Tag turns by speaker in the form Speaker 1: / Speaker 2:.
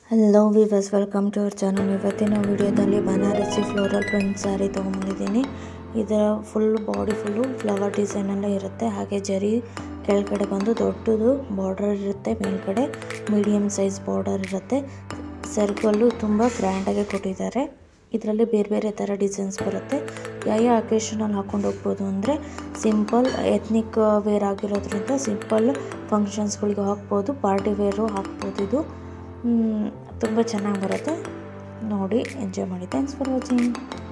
Speaker 1: hello viewers welcome to our channel ಇವತ್ತಿನ ವಿಡಿಯೋದಲ್ಲಿ Banarasi floral print sari ತೊಗೊಂಬಂದಿದ್ದೀನಿ ಇದರ full body full flower design ಎಲ್ಲ ಇರುತ್ತೆ ಹಾಗೆ ಜರಿ ಕೆಳಗಡೆ ಬಂದು ದೊಡ್ಡದು ಬಾರ್ಡರ್ ಇರುತ್ತೆ ಮೇಲ್ಗಡೆ ಮೀಡಿಯಮ್ ಸೈಜ್ ಬಾರ್ಡರ್ ಇರುತ್ತೆ ಸರ್ಕಲ್ಲು ತುಂಬ ಗ್ರ್ಯಾಂಡಾಗಿ ಕೊಟ್ಟಿದ್ದಾರೆ ಇದರಲ್ಲಿ ಬೇರೆ ಬೇರೆ ಥರ ಡಿಸೈನ್ಸ್ ಬರುತ್ತೆ ಯಾವ ಯಾವ ಅಕೇಶನಲ್ಲಿ ಹಾಕೊಂಡು ಹೋಗ್ಬೋದು ಅಂದರೆ ಸಿಂಪಲ್ ಎತ್ನಿಕ್ ವೇರ್ ಆಗಿರೋದ್ರಿಂದ ಸಿಂಪಲ್ ಫಂಕ್ಷನ್ಸ್ಗಳಿಗೆ ಹಾಕ್ಬೋದು ಪಾರ್ಟಿ ವೇರು ಹಾಕ್ಬೋದು ಇದು ತುಂಬ ಚೆನ್ನಾಗಿ ಬರುತ್ತೆ ನೋಡಿ ಎಂಜಾಯ್ ಮಾಡಿ ಥ್ಯಾಂಕ್ಸ್ ಫಾರ್ ವಾಚಿಂಗ್